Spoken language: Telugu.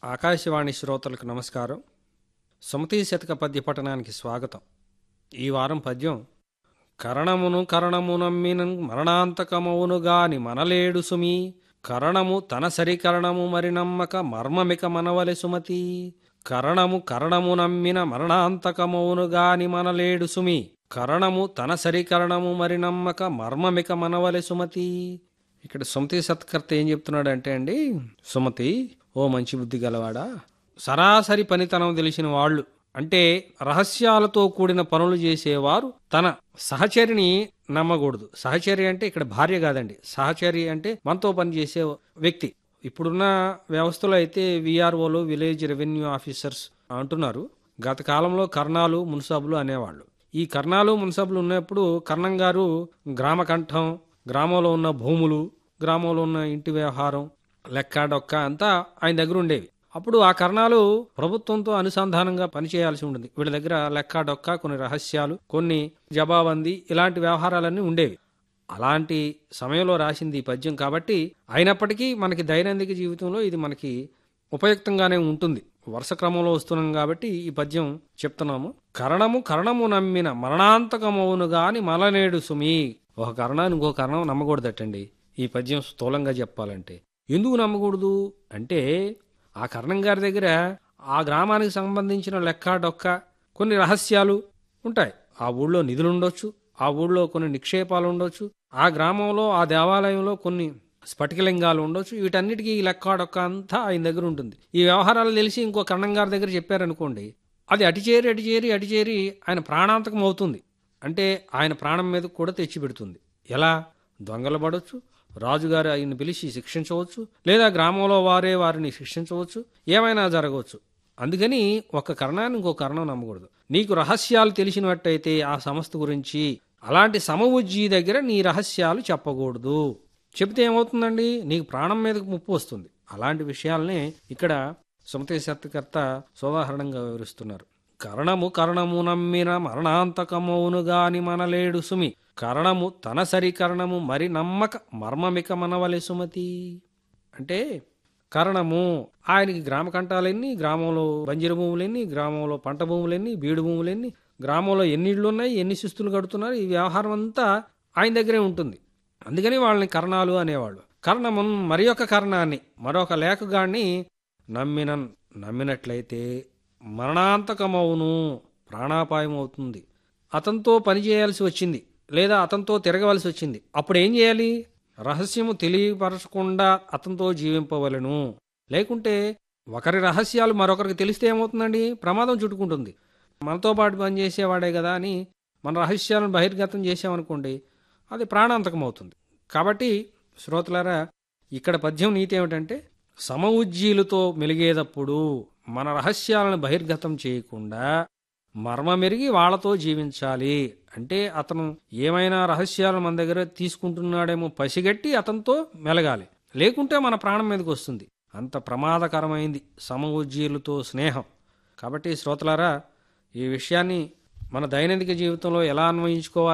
ఆకాశవాణి శ్రోతలకు నమస్కారం సుమతీ శతక పద్య పఠనానికి స్వాగతం ఈ వారం పద్యం కరణమును కరణము నమ్మిన మరణాంతకమవును గాని మనలేడు సుమి కరణము తన సరికరణము మరి నమ్మక మర్మమిక మనవలె సుమతి కరణము కరణము నమ్మిన మరణాంతకమవును గాని మనలేడు సుమి కరణము తన సరికరణము మరి నమ్మక మర్మమిక మనవలె సుమతి ఇక్కడ సుమతి సత్కర్త ఏం చెప్తున్నాడంటే అండి సుమతి ఓ మంచి బుద్ధి గలవాడా సరాసరి పనితనం తెలిసిన వాళ్ళు అంటే రహస్యాలతో కూడిన పనులు చేసేవారు తన సహచరిని నమ్మకూడదు సహచరి అంటే ఇక్కడ భార్య కాదండి సహచరి అంటే మనతో పనిచేసే వ్యక్తి ఇప్పుడున్న వ్యవస్థలో అయితే విఆర్ఓలు విలేజ్ రెవెన్యూ ఆఫీసర్స్ అంటున్నారు గత కాలంలో కర్ణాలు మున్సబులు అనేవాళ్ళు ఈ కర్ణాలు మున్సబులు ఉన్నప్పుడు కర్ణం గారు గ్రామ కంఠం గ్రామంలో ఉన్న భూములు గ్రామంలో ఉన్న ఇంటి వ్యవహారం లెక్క డొక్క అంతా ఆయన దగ్గర ఉండేవి అప్పుడు ఆ కర్ణాలు ప్రభుత్వంతో అనుసంధానంగా పనిచేయాల్సి ఉంటుంది వీళ్ళ దగ్గర లెక్క డొక్క కొన్ని రహస్యాలు కొన్ని జవాబందీ ఇలాంటి వ్యవహారాలన్నీ ఉండేవి అలాంటి సమయంలో రాసింది ఈ పద్యం కాబట్టి అయినప్పటికీ మనకి దైనందిక జీవితంలో ఇది మనకి ఉపయుక్తంగానే ఉంటుంది వరుస క్రమంలో వస్తున్నాం కాబట్టి ఈ పద్యం చెప్తున్నాము కరణము కరణము నమ్మిన మరణాంతకమవును గాని మలనేడు సుమి ఒక కరణాన్ని ఇంకో కరణం నమ్మకూడదటండి ఈ పద్యం స్థూలంగా చెప్పాలంటే ఎందుకు నమ్మకూడదు అంటే ఆ కర్ణం గారి దగ్గర ఆ గ్రామానికి సంబంధించిన లెక్క డొక్క కొన్ని రహస్యాలు ఉంటాయి ఆ ఊళ్ళో నిధులు ఉండొచ్చు ఆ ఊళ్ళో కొన్ని నిక్షేపాలు ఉండొచ్చు ఆ గ్రామంలో ఆ దేవాలయంలో కొన్ని స్ఫటికలింగాలు ఉండొచ్చు వీటన్నిటికీ ఈ లెక్క డొక్క అంతా ఆయన దగ్గర ఉంటుంది ఈ వ్యవహారాలు తెలిసి ఇంకో కర్ణం గారి దగ్గర చెప్పారనుకోండి అది అటిచేరి అటిచేరి అటిచేరి ఆయన ప్రాణాంతకం అవుతుంది అంటే ఆయన ప్రాణం మీద కూడా తెచ్చిపెడుతుంది ఎలా దొంగలు పడవచ్చు రాజుగారు ఆయన్ని పిలిచి శిక్షించవచ్చు లేదా గ్రామంలో వారే వారిని శిక్షించవచ్చు ఏమైనా జరగవచ్చు అందుకని ఒక కర్ణాన్ని ఇంకో కర్ణం నమ్మకూడదు నీకు రహస్యాలు తెలిసినట్టయితే ఆ సంస్థ గురించి అలాంటి సమవుజ్జి దగ్గర నీ రహస్యాలు చెప్పకూడదు చెబితే ఏమవుతుందండి నీకు ప్రాణం మీదకు ముప్పు వస్తుంది అలాంటి విషయాలనే ఇక్కడ సుమతి సత్కర్త సోదాహరణంగా వివరిస్తున్నారు కరణము కరణము నమ్మిన మరణాంతకమౌను గాని మనలేడు సుమి కరణము తన సరి కరణము మరి నమ్మక మర్మమిక మనవలె సుమతి అంటే కరణము ఆయనకి గ్రామ కంటాలెన్ని గ్రామంలో బంజర భూములెన్ని గ్రామంలో పంట భూములెన్ని బీడు భూములెన్ని గ్రామంలో ఎన్ని ఇళ్ళు ఉన్నాయి ఎన్ని శిస్తులు కడుతున్నారు ఈ వ్యవహారం అంతా ఆయన దగ్గరే ఉంటుంది అందుకని వాళ్ళని కరణాలు అనేవాళ్ళు కర్ణము మరి ఒక కర్ణాన్ని మరొక లేఖగాన్ని నమ్మిన నమ్మినట్లయితే మరణాంతకమవును ప్రాణాపాయం అవుతుంది అతనితో పనిచేయాల్సి వచ్చింది లేదా అతనితో తిరగవలసి వచ్చింది అప్పుడు ఏం చేయాలి రహస్యము తెలియపరచకుండా అతనితో జీవింపవలను లేకుంటే ఒకరి రహస్యాలు మరొకరికి తెలిస్తే ఏమవుతుందండి ప్రమాదం చుట్టుకుంటుంది మనతో పాటు పనిచేసేవాడే కదా అని మన రహస్యాలను బహిర్గతం చేసామనుకోండి అది ప్రాణాంతకం అవుతుంది కాబట్టి శ్రోతలారా ఇక్కడ పద్యం నీతి ఏమిటంటే సమఉజ్జీలతో మెలిగేటప్పుడు మన రహస్యాలను బహిర్గతం చేయకుండా మర్మమెరిగి వాళ్లతో జీవించాలి అంటే అతను ఏమైనా రహస్యాలు మన దగ్గర తీసుకుంటున్నాడేమో పసిగట్టి అతనితో మెలగాలి లేకుంటే మన ప్రాణం మీదకి వస్తుంది అంత ప్రమాదకరమైంది సమఉజ్జీలతో స్నేహం కాబట్టి శ్రోతలారా ఈ విషయాన్ని మన దైనందిక జీవితంలో ఎలా అన్వయించుకోవాలి